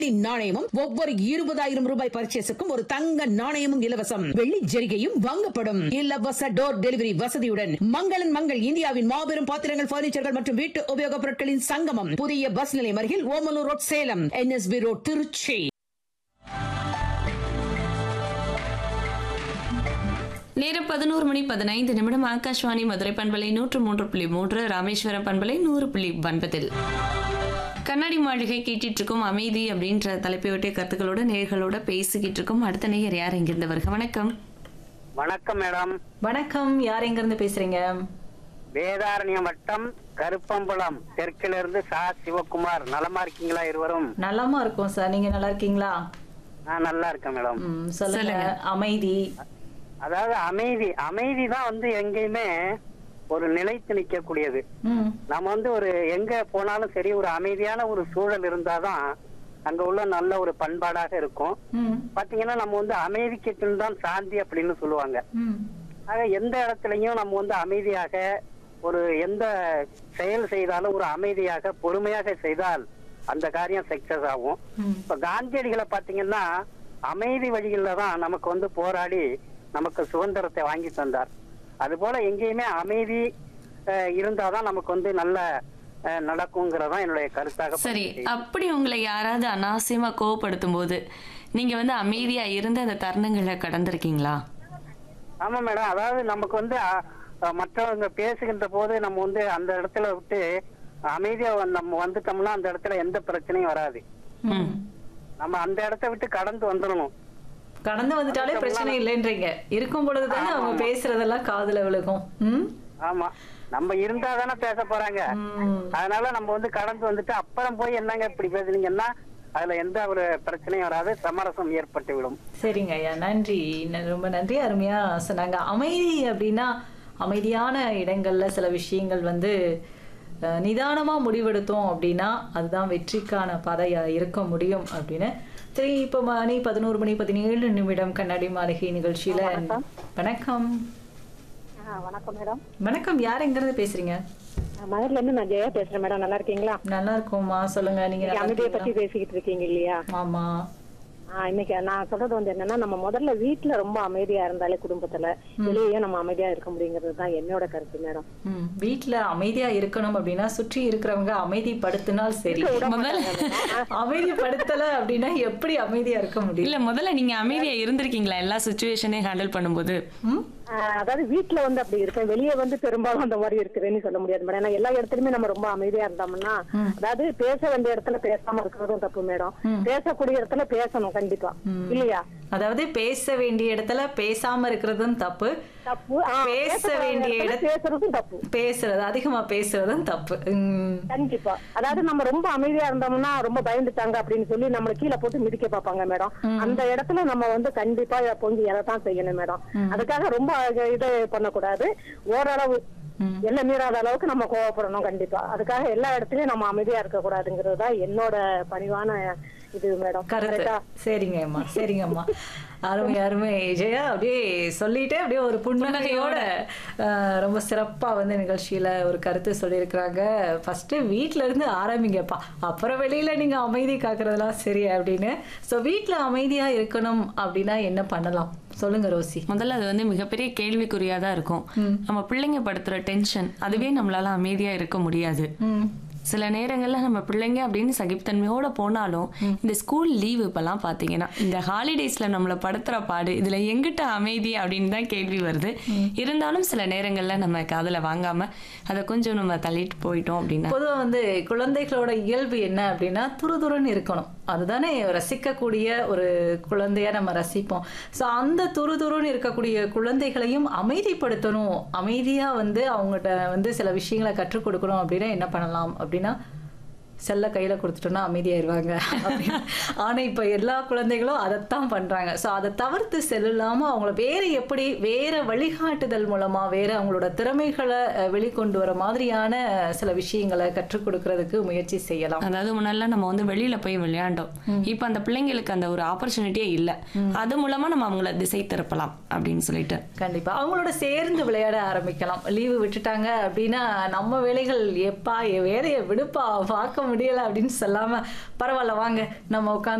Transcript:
நாணயமும் ஒவ்வொரு இருபதாயிரம் ரூபாய் பர்ச்சேஸுக்கும் ஒரு தங்க நாணயமும் இலவசம் வெள்ளி ஜரிகையும் வாங்கப்படும் இலவச டோர் டெலிவரி வசதியுடன் மங்களன் மங்கள் இந்தியாவின் மாபெரும் பாத்திரங்கள் பர்னிச்சர்கள் மற்றும் வீட்டு உபயோகப் பொருட்களின் சங்கமம் புதிய பஸ் நிலையம் அருகில் Omalur road Salem NSB road Tiruchi நேரம் பதினோரு மணி பதினைந்து நிமிடம் ஆகாஷ்வாணி மதுரை பண்பலை நூற்று மூன்று புள்ளி மூன்று ராமேஸ்வரம் பண்பலை நூறு புள்ளி ஒன்பதில் கண்ணாடி மாளிகை கேட்டுட்டு இருக்கோம் அமைதி அப்படின்ற தலைப்பை ஒட்டிய கருத்துக்களோட நேர்களோட பேசிக்கிட்டு இருக்கோம் அடுத்த நேயர் யார் இங்கிருந்து வருக வணக்கம் வணக்கம் மேடம் வணக்கம் யார் எங்க இருந்து பேசுறீங்க வேதாரண்யம் வட்டம் கருப்பம்பலம் தெற்கிலிருந்து சா சிவகுமார் நலமா இருக்கீங்களா இருவரும் நலமா இருக்கும் சார் நீங்க நல்லா இருக்கீங்களா நான் நல்லா இருக்கேன் மேடம் ம், சொல்லுங்க சொல்லுங்க. அமைதி அதாவது அமைதி அமைதி தான் வந்து எங்கேயுமே ஒரு நிலைத்து நிற்கக்கூடியது ம், நம்ம வந்து ஒரு எங்க போனாலும் சரி ஒரு அமைதியான ஒரு சூழல் இருந்தாதான் அங்க உள்ள நல்ல ஒரு பண்பாடாக இருக்கும் ம், பாத்தீங்கன்னா நம்ம வந்து அமைதிக்கு பின் தான் சாந்தி அப்படின்னு சொல்லுவாங்க ம், ஆக எந்த இடத்துலயும் நம்ம வந்து அமைதியாக ஒரு எந்த செயல் செய்தாலும் ஒரு அமைதியாக பொறுமையாக செய்தால் அந்த காரியம் சக்சஸ் ஆகும் ம். இப்ப காந்தியடிகளை பாத்தீங்கன்னா அமைதி வழிகளில் தான் நமக்கு வந்து போராடி நமக்கு சுதந்திரத்தை வாங்கி தந்தார் அதுபோல எங்கேயுமே அமைதி அஹ், இருந்தாதான் நமக்கு வந்து நல்ல அஹ், நடக்குங்கிறதான் என்னுடைய கருத்தாக சரி பதிவு அப்படி உங்களை யாராவது அனாவசியமா கோவப்படுத்தும் போது நீங்க வந்து அமைதியா இருந்து அந்த தருணங்களை கடந்திருக்கீங்களா ஆமா மேடம் அதாவது நமக்கு வந்து அ, அ, மற்றவங்க பேசுகின்ற போது நம்ம வந்து அந்த இடத்துல விட்டு அமைதியா வந்து நம்ம வந்துட்டோம்னா அந்த இடத்துல எந்த பிரச்சனையும் வராது ம். நம்ம அந்த இடத்த விட்டு கடந்து வந்துடணும் கடந்து வந்துட்டாலே பிரச்சனை இல்லைன்றீங்க இருக்கும் பொழுதுதானே அவங்க பேசுறதெல்லாம் காதுல விழுகும் ம்? ஆமா நம்ம இருந்தா தானே பேச போறாங்க ம். அதனால நம்ம வந்து கடந்து வந்துட்டு அப்புறம் போய் என்னங்க இப்படி பேசுனீங்கன்னா அதுல எந்த ஒரு பிரச்சனையும் வராது சமரசம் ஏற்பட்டு விடும் சரிங்க ஐயா நன்றி ந- ரொம்ப நன்றி அருமையா சொன்னாங்க அமைதி அப்படின்னா அமைதியான இடங்கள்ல சில விஷயங்கள் வந்து அஹ், நிதானமா முடிவெடுத்தோம் அப்படின்னா அதுதான் வெற்றிக்கான பாதையா இருக்க முடியும் அப்படின்னு சரி இப்போ மணி பதினோரு மணி பதினேழு நிமிடம் கண்ணாடி மாளிகை நிகழ்ச்சியில வணக்கம் வணக்கம் மேடம் வணக்கம் யார் எங்க இருந்து பேசுறீங்க மதுரில இருந்து நான் ஜெயா பேசுறேன் மேடம் நல்லா இருக்கீங்களா நல்லா இருக்கோம்மா சொல்லுங்க நீங்க நல்லா அமைதியை இருக்கீங்களா? பத்தி பேசிக்கிட்டு இருக்கீங்க இல்லையா ஆமா ஆஹ் இன்னைக்கு நான் சொல்றது வந்து என்னன்னா நம்ம முதல்ல வீட்டுல ரொம்ப அமைதியா இருந்தாலே குடும்பத்துல வெளியே நம்ம அமைதியா இருக்க முடியுங்கிறது தான் என்னோட கருத்து மேடம் ம் வீட்ல அமைதியா இருக்கணும் அப்படின்னா சுற்றி இருக்கிறவங்க அமைதிப்படுத்தினால் சரி முதல்ல அமைதிப்படுத்தல அப்படின்னா எப்படி அமைதியா இருக்க முடியும் இல்ல முதல்ல நீங்க அமைதியா இருந்திருக்கீங்களா எல்லா சுச்சுவேஷனையும் ஹேண்டில் பண்ணும்போது ம்? ஆஹ் அதாவது வீட்டுல வந்து அப்படி இருப்பேன் வெளியே வந்து பெரும்பாலும் அந்த மாதிரி இருக்குதுன்னு சொல்ல முடியாது மேடம் ஏன்னா எல்லா இடத்துலயுமே நம்ம ரொம்ப அமைதியா இருந்தோம்னா அதாவது பேச வேண்டிய இடத்துல பேசாம இருக்கிறதும் தப்பு மேடம் பேசக்கூடிய இடத்துல பேசணும் கண்டிப்பா இல்லையா அதாவது பேச வேண்டிய இடத்துல பேசாம இருக்கிறதும் தப்பு தப்பு ஆ, பேச பேசக்கூடாத வேண்டிய இடத்துல இடத்துல பேசுறதும் தப்பு பேசுறது அதிகமா பேசுறதும் தப்பு ம். கண்டிப்பா அதாவது நம்ம ரொம்ப அமைதியா இருந்தோம்னா ரொம்ப பயந்துட்டாங்க அப்படின்னு சொல்லி நம்மள கீழே போட்டு மிதிக்க பார்ப்பாங்க மேடம் அந்த இடத்துல நம்ம வந்து கண்டிப்பா பொங்கி எதைத்தான் செய்யணும் மேடம் அதுக்காக ரொம்ப இது பண்ணக்கூடாது ஓரளவு எல்லாம் மீறாத அளவுக்கு நம்ம கோவப்படணும் கண்டிப்பா அதுக்காக எல்லா இடத்துலயும் நம்ம அமைதியா இருக்க கூடாதுங்கிறது தான் என்னோட பணிவான இது மேடம் கருத்து கரெக்டா சரிங்க அம்மா சரிங்க அம்மா அருமை அருமை ஜெயா அப்படியே சொல்லிட்டே அப்படியே ஒரு புன்னகையோட அஹ், ரொம்ப சிறப்பா வந்து நிகழ்ச்சியில ஒரு கருத்து சொல்லியிருக்கிறாங்க ஃபர்ஸ்ட் வீட்ல இருந்து ஆரம்பிங்கப்பா அப்புறம் வெளியில நீங்க அமைதி காக்குறதெல்லாம் சரி அப்படின்னு ஸோ வீட்ல அமைதியா இருக்கணும் அப்படின்னா என்ன பண்ணலாம் சொல்லுங்க ரோசி முதல்ல அது வந்து மிகப்பெரிய கேள்விக்குறியா தான் இருக்கும் நம்ம பிள்ளைங்க படுத்துற டென்ஷன் அதுவே நம்மளால அமைதியா இருக்க முடியாது ம் சில நேரங்கள்ல நம்ம பிள்ளைங்க அப்படின்னு சகிப்புத்தன்மையோட போனாலும் இந்த ஸ்கூல் லீவு இப்பெல்லாம் பாத்தீங்கன்னா இந்த ஹாலிடேஸ்ல நம்மள படுத்துற பாடு இதுல எங்கிட்ட அமைதி அப்படின்னு தான் கேள்வி வருது இருந்தாலும் சில நேரங்கள்ல நம்ம காதுல வாங்காம அதை கொஞ்சம் நம்ம தள்ளிட்டு போயிட்டோம் அப்படின்னா பொதுவா வந்து குழந்தைகளோட இயல்பு என்ன அப்படின்னா துருதுருன்னு இருக்கணும் அதுதானே ரசிக்கக்கூடிய ஒரு குழந்தைய நம்ம ரசிப்போம் ஸோ அந்த துருதுருன்னு இருக்கக்கூடிய குழந்தைகளையும் அமைதிப்படுத்தணும் அமைதியா வந்து அவங்ககிட்ட வந்து சில விஷயங்களை கற்றுக் கொடுக்கணும் அப்படின்னா என்ன பண்ணலாம் அப்படின்னா செல்ல கையில கொடுத்துட்டோம்னா அமைதியாயிருவாங்க அப்படின்னு. ஆனா இப்ப எல்லா குழந்தைகளும் அதைத்தான் பண்றாங்க ஸோ அதை தவிர்த்து செல்லாம அவங்கள வேற எப்படி வேற வழிகாட்டுதல் மூலமா வேற அவங்களோட திறமைகளை அஹ், வெளிக்கொண்டு வர மாதிரியான சில விஷயங்களை கற்றுக் கொடுக்கறதுக்கு முயற்சி செய்யலாம் அதாவது முன்னெல்லாம் நம்ம வந்து வெளியில போய் விளையாண்டோம் இப்ப அந்த பிள்ளைங்களுக்கு அந்த ஒரு ஆப்பர்ச்சுனிட்டியே இல்ல அது மூலமா நம்ம அவங்கள திசை திருப்பலாம் அப்படின்னு சொல்லிட்டு கண்டிப்பா அவங்களோட சேர்ந்து விளையாட ஆரம்பிக்கலாம் லீவு விட்டுட்டாங்க அப்படின்னா நம்ம வேலைகள் எப்பா என் வேலையை விடுப்பா பார்க்க முடியல அப்படின்னு சொல்லாம பரவாயில்ல வாங்க நம்ம உட்காந்து